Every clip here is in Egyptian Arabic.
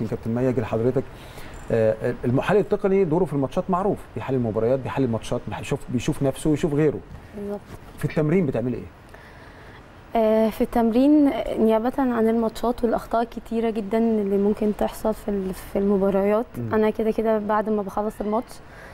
يمكن كابتن مي يجي لحضرتك آه، المحلل التقني دوره في الماتشات معروف بيحلل المباريات بيحلل الماتشات بيشوف بيشوف نفسه ويشوف غيره بالظبط في التمرين بتعملي ايه آه، في التمرين نيابة عن الماتشات والأخطاء الكتيرة جدا اللي ممكن تحصل في ال- في المباريات مم. أنا كده كده بعد ما بخلص الماتش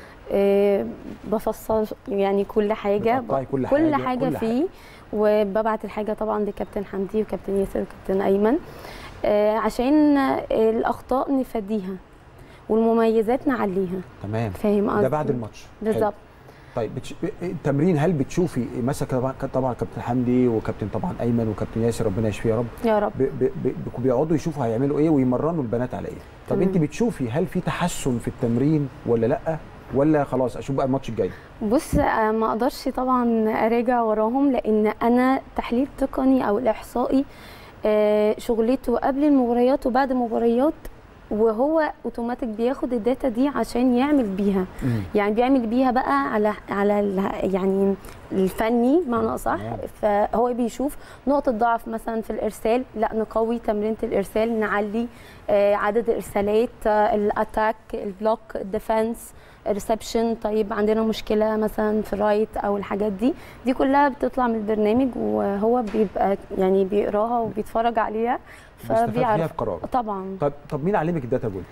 آه، بفصل يعني كل حاجة بتقطعي كل كل حاجة، حاجة كل فيه وببعت الحاجة طبعا لكابتن حمدي وكابتن ياسر وكابتن أيمن آه، عشان الأخطاء نفديها والمميزات نعليها تمام فاهم قصدي؟ ده بعد الماتش حلو. بالظبط طيب بتش... التمرين هل بتشوفي مثلا طبعا طبعا كابتن حمدي وكابتن طبعا ايمن وكابتن ياسر ربنا يشفيه يا رب يا رب ب... ب... ب... بيقعدوا يشوفوا هيعملوا ايه ويمرنوا البنات على ايه طب تمام. انت بتشوفي هل في تحسن في التمرين ولا لا ولا خلاص اشوف بقى الماتش الجاي بص آه، ما اقدرش طبعا اراجع وراهم لان انا تحليل تقني او الاحصائي آه، شغلته قبل المباريات وبعد المباريات وهو اوتوماتيك بياخد الداتا دي عشان يعمل بيها يعني بيعمل بيها بقى على على ال- يعني الفني بمعنى اصح تمام. فهو بيشوف نقطه ضعف مثلا في الارسال لا نقوي تمرينه الارسال نعلي آه، عدد الارسالات آه، الاتاك البلوك الديفنس الريسبشن طيب عندنا مشكله مثلا في الرايت او الحاجات دي دي كلها بتطلع من البرنامج وهو بيبقى يعني بيقراها وبيتفرج عليها بيستفاد فيها فبيعرف في قراره طبعا طب طب مين علمك الداتا بول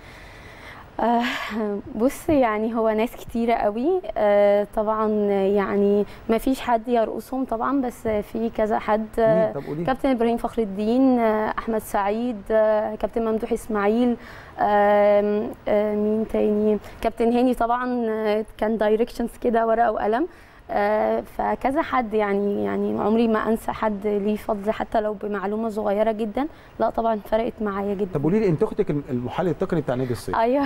آه، بص يعني هو ناس كتيرة قوي آه، طبعا يعني ما فيش حد يرقصهم طبعا بس في كذا حد آه، مين طب قولي كابتن ابراهيم فخر الدين آه، احمد سعيد آه، كابتن ممدوح اسماعيل آم، آه، مين تاني كابتن هاني طبعا آه، كان دايركشنز كده ورقه وقلم آه، فكذا حد يعني يعني عمري ما انسى حد ليه فضل حتى لو بمعلومه صغيره جدا لا طبعا فرقت معايا جدا طب قولي لي انت اختك المحلل التقني بتاع نادي الصيد ايوه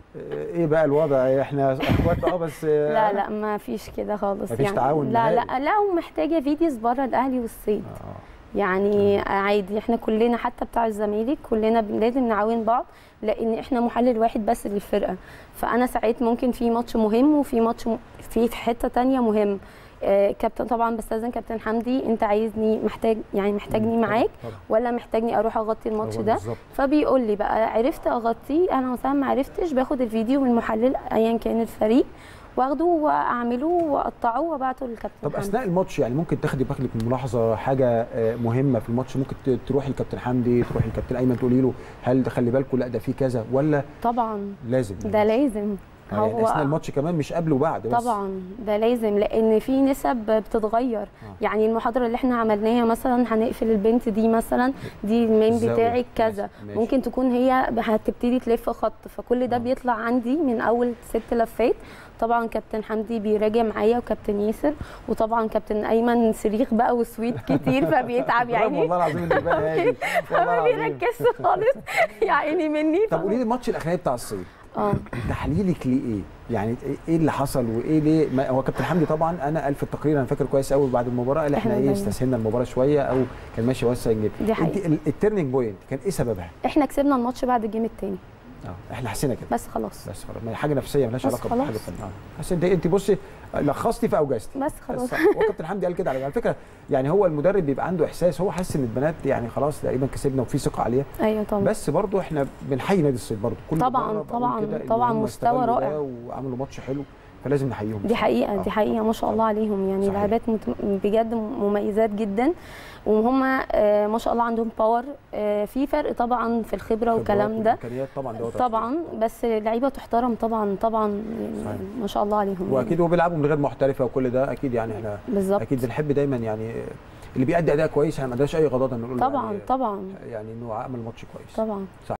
ايه بقى الوضع احنا اخوات اه بس لا لا ما فيش كده خالص مفيش يعني تعاون لا نهائي. لا لا ومحتاجه فيديوز بره الاهلي والصيد آه. يعني عادي احنا كلنا حتى بتاع الزمالك كلنا ب- لازم نعاون بعض لان احنا محلل واحد بس للفرقه فانا ساعات ممكن في ماتش مهم وفي ماتش م... في في حته تانية مهم آه كابتن طبعا بستاذن كابتن حمدي انت عايزني محتاج يعني محتاجني مم. معاك طبعاً. ولا محتاجني اروح اغطي الماتش هو ده بالظبط. فبيقول لي بقى عرفت اغطيه انا مثلا ما عرفتش باخد الفيديو من المحلل ايا كان الفريق واخده واعمله واقطعه وابعته للكابتن طب حمدي. اثناء الماتش يعني ممكن تاخدي بالك من ملاحظه حاجه آه، مهمه في الماتش ممكن ت- تروحي للكابتن حمدي تروحي للكابتن ايمن تقولي له هل ده خلي بالكم لا ده في كذا ولا طبعا لازم ده لازم آه، يعني اثناء الماتش كمان مش قبل وبعد بس طبعا ده لازم لان في نسب بتتغير يعني المحاضره اللي احنا عملناها مثلا هنقفل البنت دي مثلا دي المين الزاوية. بتاعك كذا ماشي. ممكن تكون هي هتبتدي تلف خط فكل ده آه. بيطلع عندي من اول ست لفات طبعا كابتن حمدي بيراجع معايا وكابتن ياسر وطبعا كابتن ايمن صريخ بقى وسويت كتير فبيتعب برافو يعني والله العظيم اللي بقى هادي. والله فما العظيم. بيركزش خالص يا عيني مني طب قولي لي الماتش الاخراني بتاع الصيد اه تحليلك ليه ايه؟ يعني ايه اللي حصل وايه ليه؟ ما هو كابتن حمدي طبعا انا قال في التقرير انا فاكر كويس قوي بعد المباراه قال احنا إحنا ايه دايماً. استسهلنا المباراه شويه او كان ماشي وسع الجيم دي حقيقة. انت التيرنينج بوينت كان ايه سببها؟ احنا كسبنا الماتش بعد الجيم التاني اه احنا حسينا كده بس خلاص بس خلاص ما هي حاجه نفسيه مالهاش بس علاقه خلاص. بحاجه ثانيه اه بس انت انت بصي لخصتي فاوجزتي بس خلاص بس هو كابتن حمدي قال كده على على فكره يعني هو المدرب بيبقى عنده احساس هو حاسس ان البنات يعني خلاص تقريبا كسبنا وفي ثقه عليها ايوه طبعا بس برضو احنا بنحيي نادي الصيد برضو كل طبعاً، مرة بقول طبعاً، كده إن طبعاً هم مستوى استغلوا رائع. ده وعملوا ماتش حلو فلازم نحييهم دي بصراحة. حقيقة آه. دي حقيقة ما شاء الله عليهم يعني صحيح. لاعبات مت- بجد مميزات جدا وهم آه، ما شاء الله عندهم باور آه، في فرق طبعا في الخبرة خبرات والكلام ده وإمكانيات طبعا ده طبعا بس لعيبة تحترم طبعا طبعا يعني صحيح. ما شاء الله عليهم واكيد يعني. هو بيلعبوا من غير محترفه وكل ده اكيد يعني احنا بالظبط اكيد بنحب دايما يعني اللي بيأدي اداء كويس احنا ما عندناش اي غضاضه نقول له طبعا يعني طبعا يعني انه عمل ماتش كويس طبعا صح